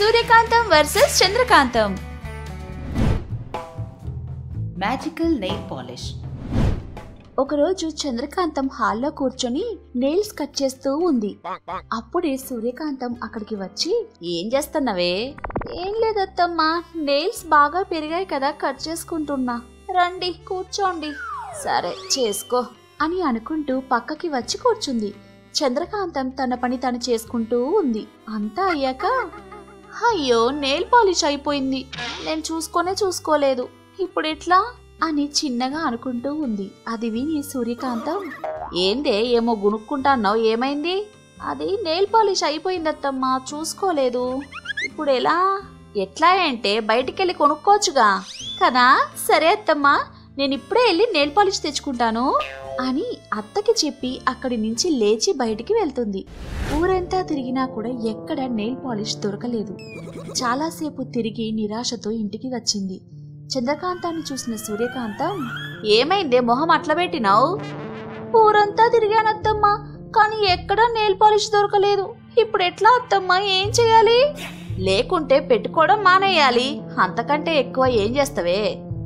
సూర్యకాంతం versus Chandrakantham magical nail polish ఒకరోజు చంద్రకాంతం హాల్లో కూర్చొని నెయిల్స్ కట్ చేస్తూ ఉంది అప్పుడే సూర్యకాంతం అక్కడికి వచ్చి ఏం చేస్తున్నావే ఏం లేదత్తమ్మా నెయిల్స్ బాగా పెరిగాయి కదా కట్ చేసుకుంటున్నా రండి కూర్చోండి సరే చేసుకో అని అనుకుంటూ పక్కకి వచ్చి కూర్చుంది చంద్రకాంతం తన పని తను చేసుకుంటూ ఉంది అంతా అయ్యాక అయ్యో నెయిల్ పాలిష్ అయిపోయింది నేను చూసుకోనే చూసుకోలేదు ఇప్పుడు ఎట్లా అని చిన్నగా అనుకుంటూ ఉంది అది విని సూర్యకాంతం ఏందే ఏమో గునుక్కుంటాన్నావు ఏమైంది అది నెయిల్ పాలిష్ అయిపోయిందత్తమ్మా చూసుకోలేదు ఇప్పుడు ఎలా ఎట్లా అంటే బయటికెళ్ళి కొనుక్కోవచ్చుగా కదా సరే అత్తమ్మా నేను ఇప్పుడే వెళ్ళి నెయిల్ పాలిష్ తెచ్చుకుంటాను అని అత్తకి చెప్పి అక్కడి నుంచి లేచి బయటికి వెళ్తుంది ఊరంతా తిరిగినా కూడా ఎక్కడ నెయిల్ పాలిష్ దొరకలేదు చాలాసేపు తిరిగి నిరాశతో ఇంటికి వచ్చింది చంద్రకాంతాన్ని చూసిన సూర్యకాంతం ఏమైందే మొహం అట్లా పెట్టినావు ఊరంతా తిరిగానత్తమ్మా కానీ ఎక్కడా నెయిల్ పాలిష్ దొరకలేదు ఇప్పుడు ఎట్లా అత్తమ్మా ఏం చేయాలి లేకుంటే పెట్టుకోవడం మానేయాలి అంతకంటే ఎక్కువ ఏం చేస్తావే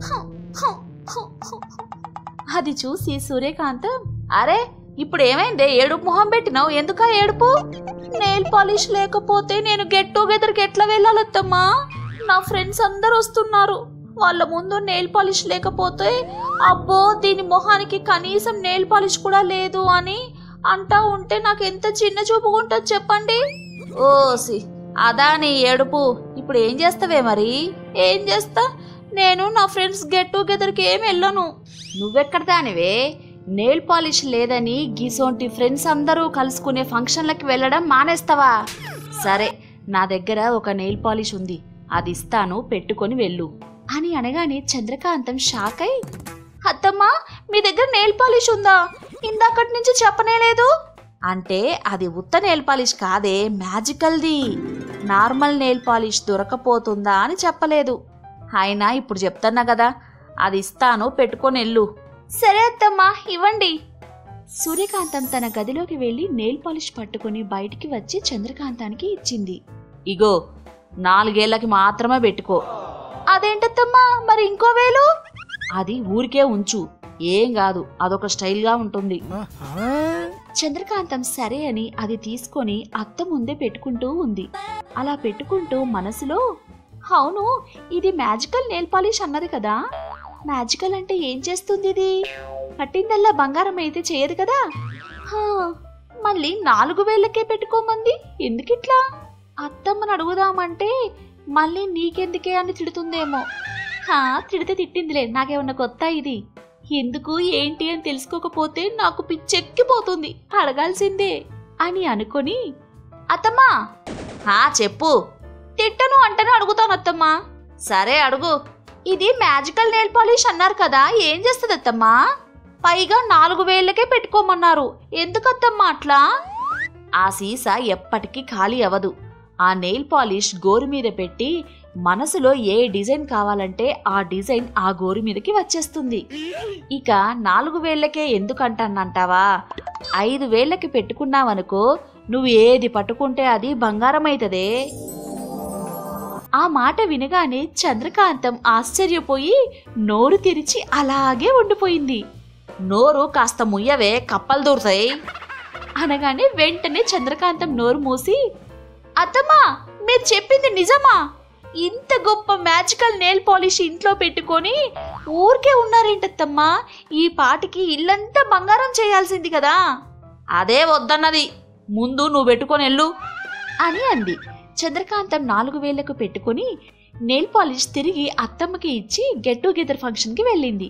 అది చూసి సూర్యకాంతం అరే ఇప్పుడు ఏమైందే ఏడుపు మొహం పెట్టినావు ఎందుకా ఏడుపు నెయిల్ పాలిష్ లేకపోతే నేను గెట్ టుగెదర్కి ఎట్లా వెళ్ళాలత్తమ్మా నా ఫ్రెండ్స్ అందరు వస్తున్నారు వాళ్ళ ముందు నెయిల్ పాలిష్ లేకపోతే అబ్బో దీని మొహానికి కనీసం నెయిల్ పాలిష్ కూడా లేదు అని అంటా ఉంటే నాకు ఎంత చిన్న చూపుకుంటుంది చెప్పండి ఓసి అదా నీ ఏడుపు ఇప్పుడు ఏం చేస్తావే మరి ఏం చేస్తా నేను నా ఫ్రెండ్స్ గెట్ టుగెదర్కి ఏం వెళ్ళను నువ్వెక్కడ దానివే నెయిల్ పాలిష్ లేదని గీసోంటి ఫ్రెండ్స్ అందరూ కలుసుకునే ఫంక్షన్లకి వెళ్ళడం మానేస్తావా సరే నా దగ్గర ఒక నెయిల్ పాలిష్ ఉంది అది ఇస్తాను పెట్టుకొని వెళ్ళు అని అనగానే చంద్రకాంతం షాక్ అయి అత్తమ్మా మీ దగ్గర నెయిల్ పాలిష్ ఉందా ఇందాకటి నుంచి చెప్పనే లేదు అంటే అది ఉత్త నెయిల్ పాలిష్ కాదే మ్యాజికల్ది నార్మల్ నెయిల్ పాలిష్ దొరకపోతుందా అని చెప్పలేదు అయినా ఇప్పుడు చెప్తున్నా కదా అది ఇస్తాను పెట్టుకొని వెళ్ళు సరే అత్తమ్మా ఇవ్వండి సూర్యకాంతం తన గదిలోకి వెళ్ళి నెయిల్ పాలిష్ పట్టుకుని బయటికి వచ్చి చంద్రకాంతానికి ఇచ్చింది ఇగో నాలుగేళ్లకి మాత్రమే పెట్టుకో అదేంటత్తమ్మా మరి ఇంకో వేలు అది ఊరికే ఉంచు ఏం కాదు అదొక స్టైల్గా ఉంటుంది చంద్రకాంతం సరే అని అది తీసుకొని అత్త ముందే పెట్టుకుంటూ ఉంది అలా పెట్టుకుంటూ మనసులో అవును ఇది మ్యాజికల్ నెయిల్ పాలిష్ అన్నది కదా మ్యాజికల్ అంటే ఏం చేస్తుంది ఇది పట్టిందల్లా బంగారం అయితే చేయదు కదా హా, మళ్ళీ నాలుగు వేలకే పెట్టుకోమంది ఎందుకిట్లా అత్తమ్మని అడుగుదామంటే మళ్ళీ నీకెందుకే అని తిడుతుందేమో హా తిడితే తిట్టిందిలే నాకేమన్నా కొత్త ఇది ఎందుకు ఏంటి అని తెలుసుకోకపోతే నాకు పిచ్చెక్కిపోతుంది అడగాల్సిందే అని అనుకొని అత్తమ్మా హా చెప్పు తిట్టను అంటేనే అడుగుతాను అత్తమ్మా సరే అడుగు ఇది మ్యాజికల్ నెయిల్ పాలిష్ అన్నారు కదా ఏం చేస్తుంది అత్తమ్మా పైగా నాలుగు వేలకే పెట్టుకోమన్నారు ఎందుకు అత్తమ్మా అట్లా ఆ సీసా ఎప్పటికీ ఖాళీ అవ్వదు ఆ నెయిల్ పాలిష్ గోరు మీద పెట్టి మనసులో ఏ డిజైన్ కావాలంటే ఆ డిజైన్ ఆ గోరు మీదకి వచ్చేస్తుంది ఇక నాలుగు వేళ్లకే ఎందుకంటానంటావా ఐదు వేళ్ళకి పెట్టుకున్నావనుకో నువ్వు ఏది పట్టుకుంటే అది బంగారం అవుతుందే ఆ మాట వినగానే చంద్రకాంతం ఆశ్చర్యపోయి నోరు తెరిచి అలాగే ఉండిపోయింది నోరు కాస్త ముయ్యవే కప్పలు దూరుతాయి అనగానే వెంటనే చంద్రకాంతం నోరు మూసి అత్తమ్మా మీరు చెప్పింది నిజమా ఇంత గొప్ప మ్యాజికల్ నెయిల్ పాలిష్ ఇంట్లో పెట్టుకొని ఊరికే ఉన్నారేంటత్తమ్మా ఈ పాటికి ఇల్లంతా బంగారం చేయాల్సింది కదా అదే వద్దన్నది ముందు నువ్వు పెట్టుకొని వెళ్ళు అని అంది చంద్రకాంతం నాలుగు వేలకు పెట్టుకొని నెయిల్ పాలిష్ తిరిగి అత్తమ్మకి ఇచ్చి గెట్ టుగెదర్ ఫంక్షన్కి వెళ్ళింది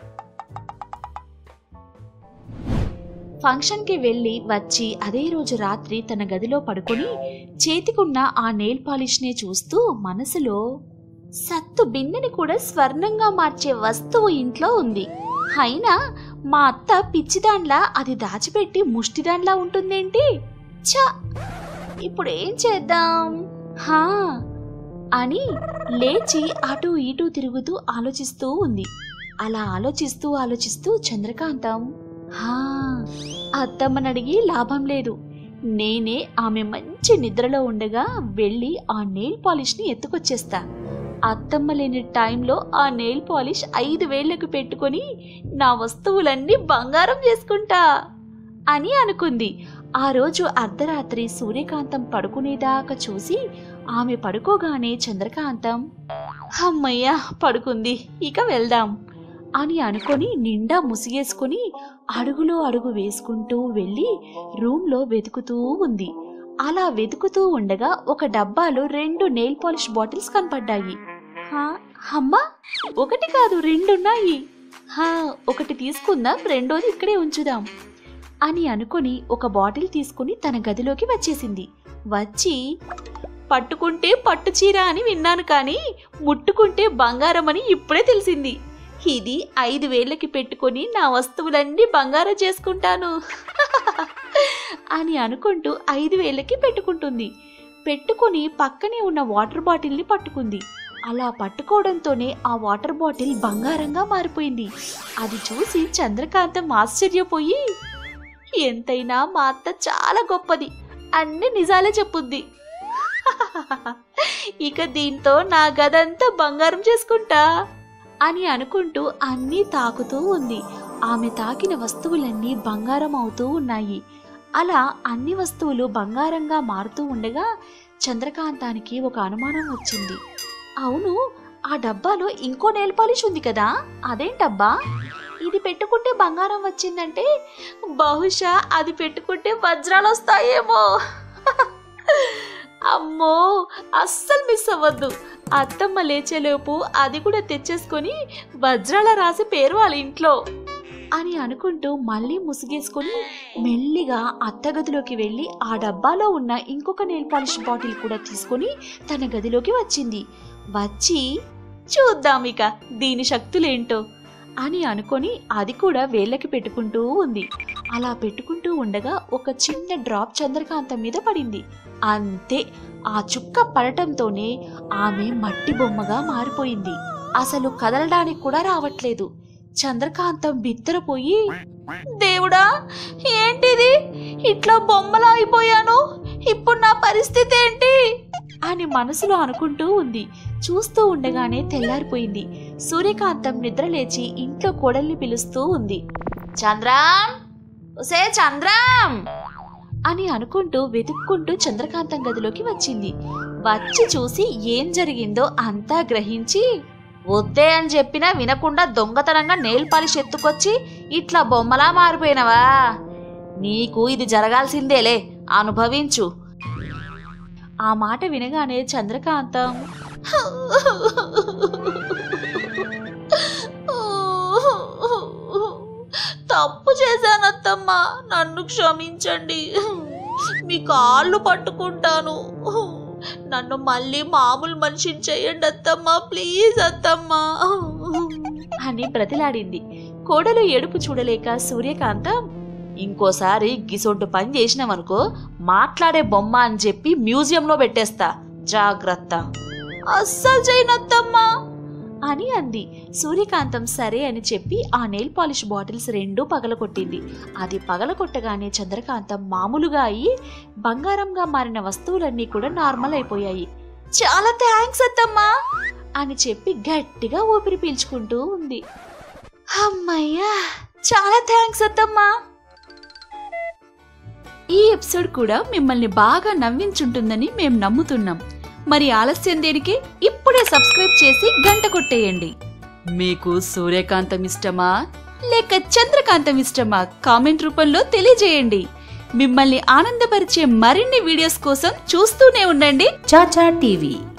ఫంక్షన్కి వెళ్ళి వచ్చి అదే రోజు రాత్రి తన గదిలో పడుకొని చేతికున్న ఆ నెయిల్ పాలిష్నే చూస్తూ మనసులో సత్తు బిందెని కూడా స్వర్ణంగా మార్చే వస్తువు ఇంట్లో ఉంది అయినా మా అత్త పిచ్చిదాన్లా అది దాచిపెట్టి ముష్టిదాన్లా ఉంటుందేంటి ఛ ఇప్పుడు ఏం చేద్దాం హా అని లేచి అటు ఇటు తిరుగుతూ ఆలోచిస్తూ ఉంది అలా ఆలోచిస్తూ ఆలోచిస్తూ చంద్రకాంతం హా అత్తమ్మని అడిగి లాభం లేదు నేనే ఆమె మంచి నిద్రలో ఉండగా వెళ్ళి ఆ నెయిల్ పాలిష్ని ఎత్తుకొచ్చేస్తా అత్తమ్మ లేని టైంలో ఆ నెయిల్ పాలిష్ ఐదు వేళ్లకు పెట్టుకొని నా వస్తువులన్నీ బంగారం చేసుకుంటా అని అనుకుంది ఆ రోజు అర్ధరాత్రి సూర్యకాంతం పడుకునేదాకా చూసి ఆమె పడుకోగానే చంద్రకాంతం అమ్మయ్య పడుకుంది ఇక వెళ్దాం అని అనుకొని నిండా ముసిగేసుకుని అడుగులో అడుగు వేసుకుంటూ వెళ్ళి రూమ్లో వెతుకుతూ ఉంది అలా వెతుకుతూ ఉండగా ఒక డబ్బాలో రెండు నెయిల్ పాలిష్ బాటిల్స్ కనపడ్డాయి హా, అమ్మా ఒకటి కాదు రెండున్నాయి హా ఒకటి తీసుకుందాం రెండోది ఇక్కడే ఉంచుదాం అని అనుకుని ఒక బాటిల్ తీసుకుని తన గదిలోకి వచ్చేసింది వచ్చి పట్టుకుంటే పట్టు చీర అని విన్నాను కానీ ముట్టుకుంటే బంగారం అని ఇప్పుడే తెలిసింది ఇది ఐదు వేలకి పెట్టుకొని నా వస్తువులన్నీ బంగారం చేసుకుంటాను అని అనుకుంటూ ఐదు వేలకి పెట్టుకుంటుంది పెట్టుకొని పక్కనే ఉన్న వాటర్ బాటిల్ని పట్టుకుంది అలా పట్టుకోవడంతోనే ఆ వాటర్ బాటిల్ బంగారంగా మారిపోయింది అది చూసి చంద్రకాంతం ఆశ్చర్యపోయి ఎంతైనా మా అత్త చాలా గొప్పది అన్ని నిజాలే చెప్పుద్ది ఇక దీంతో నా గదంతా బంగారం చేసుకుంటా అని అనుకుంటూ అన్నీ తాకుతూ ఉంది ఆమె తాకిన వస్తువులన్నీ బంగారం అవుతూ ఉన్నాయి అలా అన్ని వస్తువులు బంగారంగా మారుతూ ఉండగా చంద్రకాంతానికి ఒక అనుమానం వచ్చింది అవును ఆ డబ్బాలో ఇంకో నెయిల్ పాలిష్ ఉంది కదా అదేంటబ్బా ఇది పెట్టుకుంటే బంగారం వచ్చిందంటే బహుశా అది పెట్టుకుంటే వజ్రాలు వస్తాయేమో అమ్మో అస్సలు మిస్ అవ్వద్దు అత్తమ్మ లేచేలోపు అది కూడా తెచ్చేసుకొని వజ్రాల రాసి పేరు వాళ్ళ ఇంట్లో అని అనుకుంటూ మళ్ళీ ముసుగేసుకొని మెల్లిగా అత్తగదిలోకి వెళ్ళి ఆ డబ్బాలో ఉన్న ఇంకొక నెయిల్ పాలిష్ బాటిల్ కూడా తీసుకొని తన గదిలోకి వచ్చింది వచ్చి చూద్దాం ఇక దీని శక్తులేంటో అని అనుకొని అది కూడా వేళ్ళకి పెట్టుకుంటూ ఉంది అలా పెట్టుకుంటూ ఉండగా ఒక చిన్న డ్రాప్ చంద్రకాంతం మీద పడింది అంతే ఆ చుక్క పడటంతోనే ఆమె మట్టి బొమ్మగా మారిపోయింది అసలు కదలడానికి కూడా రావట్లేదు చంద్రకాంతం బిత్తరపోయి దేవుడా ఏంటిది ఇట్లా బొమ్మలా అయిపోయాను ఇప్పుడు నా పరిస్థితి ఏంటి అని మనసులో అనుకుంటూ ఉంది చూస్తూ ఉండగానే తెల్లారిపోయింది సూర్యకాంతం నిద్రలేచి ఇంట్లో కోడల్ని పిలుస్తూ ఉంది చంద్రం ఉసే చంద్రం అని అనుకుంటూ వెతుక్కుంటూ చంద్రకాంతం గదిలోకి వచ్చింది వచ్చి చూసి ఏం జరిగిందో అంతా గ్రహించి వద్దే అని చెప్పినా వినకుండా దొంగతనంగా నెయిల్ పాలిష్ ఎత్తుకొచ్చి ఇట్లా బొమ్మలా మారిపోయినవా నీకు ఇది జరగాల్సిందేలే అనుభవించు ఆ మాట వినగానే చంద్రకాంతం తప్పు చేశానత్తమ్మా నన్ను క్షమించండి మీ కాళ్ళు పట్టుకుంటాను నన్ను మళ్ళీ మామూలు మనిషిని చేయండి అత్తమ్మా ప్లీజ్ అత్తమ్మా అని బ్రతిలాడింది కోడలు ఏడుపు చూడలేక సూర్యకాంతం ఇంకోసారి గిసొంటు పని చేసినావనుకో మాట్లాడే బొమ్మ అని చెప్పి మ్యూజియంలో పెట్టేస్తా జాగ్రత్త అస్సలు చేయనత్తమ్మా అని అంది సూర్యకాంతం సరే అని చెప్పి ఆ నెయిల్ పాలిష్ బాటిల్స్ రెండూ పగలగొట్టింది అది పగలగొట్టగానే చంద్రకాంతం మామూలుగా అయ్యి బంగారంగా మారిన వస్తువులన్నీ కూడా నార్మల్ అయిపోయాయి చాలా థ్యాంక్స్ అత్తమ్మా అని చెప్పి గట్టిగా ఊపిరి పీల్చుకుంటూ ఉంది అమ్మయ్యా చాలా థ్యాంక్స్ అత్తమ్మా ఈ ఎపిసోడ్ కూడా మిమ్మల్ని బాగా నవ్వించుంటుందని మేము నమ్ముతున్నాం మరి ఆలస్యం దేనికి ఇప్పుడే సబ్స్క్రైబ్ చేసి గంట కొట్టేయండి మీకు సూర్యకాంతం ఇష్టమా లేక చంద్రకాంతం ఇష్టమా కామెంట్ రూపంలో తెలియజేయండి మిమ్మల్ని ఆనందపరిచే మరిన్ని వీడియోస్ కోసం చూస్తూనే ఉండండి చాచా టీవీ